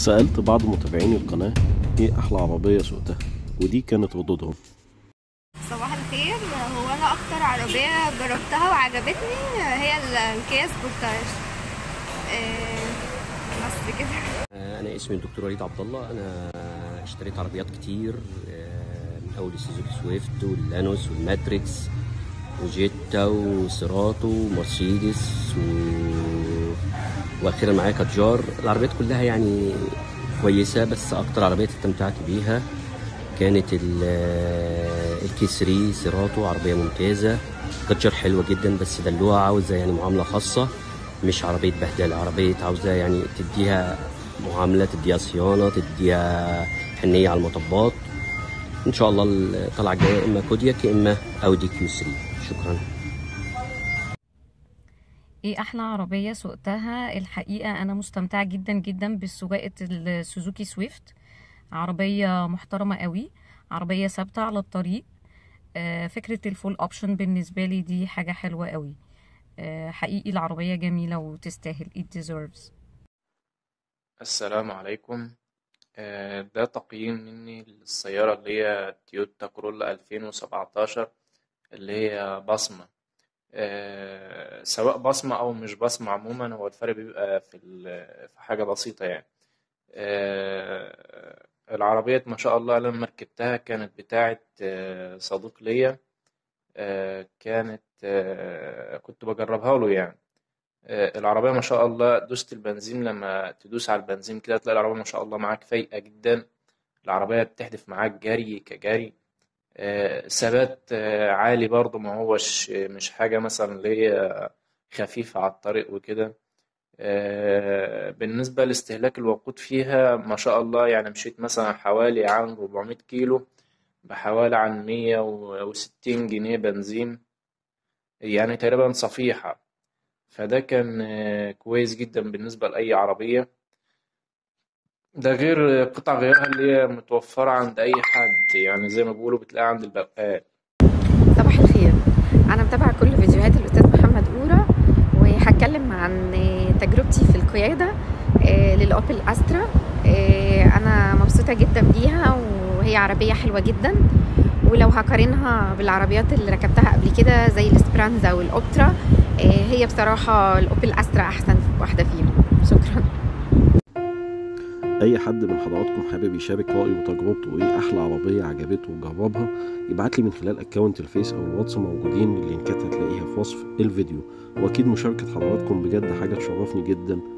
سألت بعض متابعين القناة ايه أحلى عربية سوقتها ودي كانت ردودهم صباح الخير هو انا اكتر عربيه جربتها وعجبتني هي الكيا سبورتاج آه، بس كده انا اسمي الدكتور وليد عبد الله انا اشتريت عربيات كتير آه، من اول السوزوكي سويفت واللانوس والماتريكس وجيتا وسيراتو ومرسيدس و... واخيرا معايا كاتجار العربيات كلها يعني كويسه بس اكتر عربيه استمتعت بيها كانت ال- الكي 3 سيراتو عربيه ممتازه كاتجار حلوه جدا بس دلوعه عاوزه يعني معامله خاصه مش عربيه بهدله عربيه عاوزه يعني تديها معامله تديها صيانه تديها حنيه على المطبات ان شاء الله الطلعه الجايه اما كودياك يا اما اودي كيو 3 شكرا ايه احلى عربية سوقتها الحقيقة انا مستمتعة جدا جدا بسواقة السوزوكي سويفت عربية محترمة قوي عربية ثابتة على الطريق آه، فكرة الفول اوبشن بالنسبة لي دي حاجة حلوة قوي آه، حقيقي العربية جميلة وتستاهل it deserves السلام عليكم آه، ده تقييم مني للسيارة اللي هي تويوتا كورولا 2017 اللي هي بصمة آه، سواء بصمة أو مش بصمة عموما هو الفرق بيبقى في ال- في حاجة بسيطة يعني آه، العربية ما شاء الله لما ركبتها كانت بتاعة آه، صديق ليا آه، كانت آه، كنت بجربها له يعني آه، العربية ما شاء الله دوست البنزين لما تدوس على البنزين كده تلاقي العربية ما شاء الله معاك فايقة جدا العربية بتحدف معاك جري كجري آه، ثبات آه، عالي برضه ما هوش مش حاجة مثلا اللي هي خفيفة على الطريق وكده آه، بالنسبة لاستهلاك الوقود فيها ما شاء الله يعني مشيت مثلا حوالي عن 400 كيلو بحوالي عن 160 جنيه بنزين يعني تقريبا صفيحة فده كان آه، كويس جدا بالنسبة لأي عربية ده غير قطع غيارها اللي هي متوفرة عند أي حد يعني زي ما بيقولوا بتلاقيها عند البقال صباح الخير انا متابعه كل فيديوهات الاستاذ محمد اورا وهتكلم عن تجربتي في القياده آه، للاوبل استرا آه، انا مبسوطه جدا بيها وهي عربيه حلوه جدا ولو هقارنها بالعربيات اللي ركبتها قبل كده زي الاسبرانزا والاوبترا آه، هي بصراحه الاوبل استرا احسن واحده فيهم شكرا أي حد من حضراتكم حابب يشارك رأيه وتجربته وإيه أحلى عربية عجبته وجربها يبعت لي من خلال أكونت الفيس أو الواتس موجودين اللينكات هتلاقيها في وصف الفيديو وأكيد مشاركة حضراتكم بجد حاجة تشرفني جدا